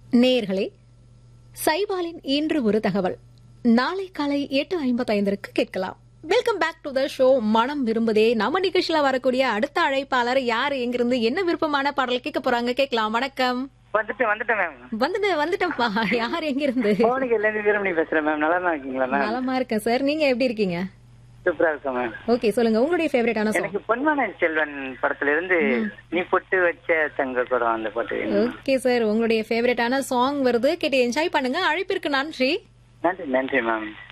நேயர்களே சைபாலின் இன்று ஒரு தகவல் நாளை காலை எட்டு ஐம்பத்தைந்திற்கு கேட்கலாம் welcome back to the show மனம் விரும்புதே நம்ம நிகழ்ச்சியில வரக்கூடிய அடுத்த அழைப்பாளர் யார் எங்கிருந்து என்ன விருப்பமான பாடல் கேட்க போறாங்க கேட்கலாம் வணக்கம் வந்துட்டேன் வந்துட்டேன் மேம் வந்துட்டேன் வந்துட்டேன்ப்பா யார் எங்கிருந்து பவனுக்கு எல்லாமே வீரமணி பேசுறேன் மேம் நல்லா இருக்கீங்களா மேம் நலமா இருக்கேன் சார் நீங்க எப்படி இருக்கீங்க சூப்பரா இருக்கேன் மேம் ஓகே சொல்லுங்க உங்களுடைய ஃபேவரட்டான சாங் எனக்கு பொன்மான செல்வன் படத்துல இருந்து நீ பொட்டு வச்ச தங்க குடம் அந்த பாட்டு வேணும். ஓகே சார் உங்களுடைய ஃபேவரட்டான சாங் வருது கேட்டு என்ஜாய் பண்ணுங்க அழைப்பிற்கு நன்றி நன்றி நன்றி மேம்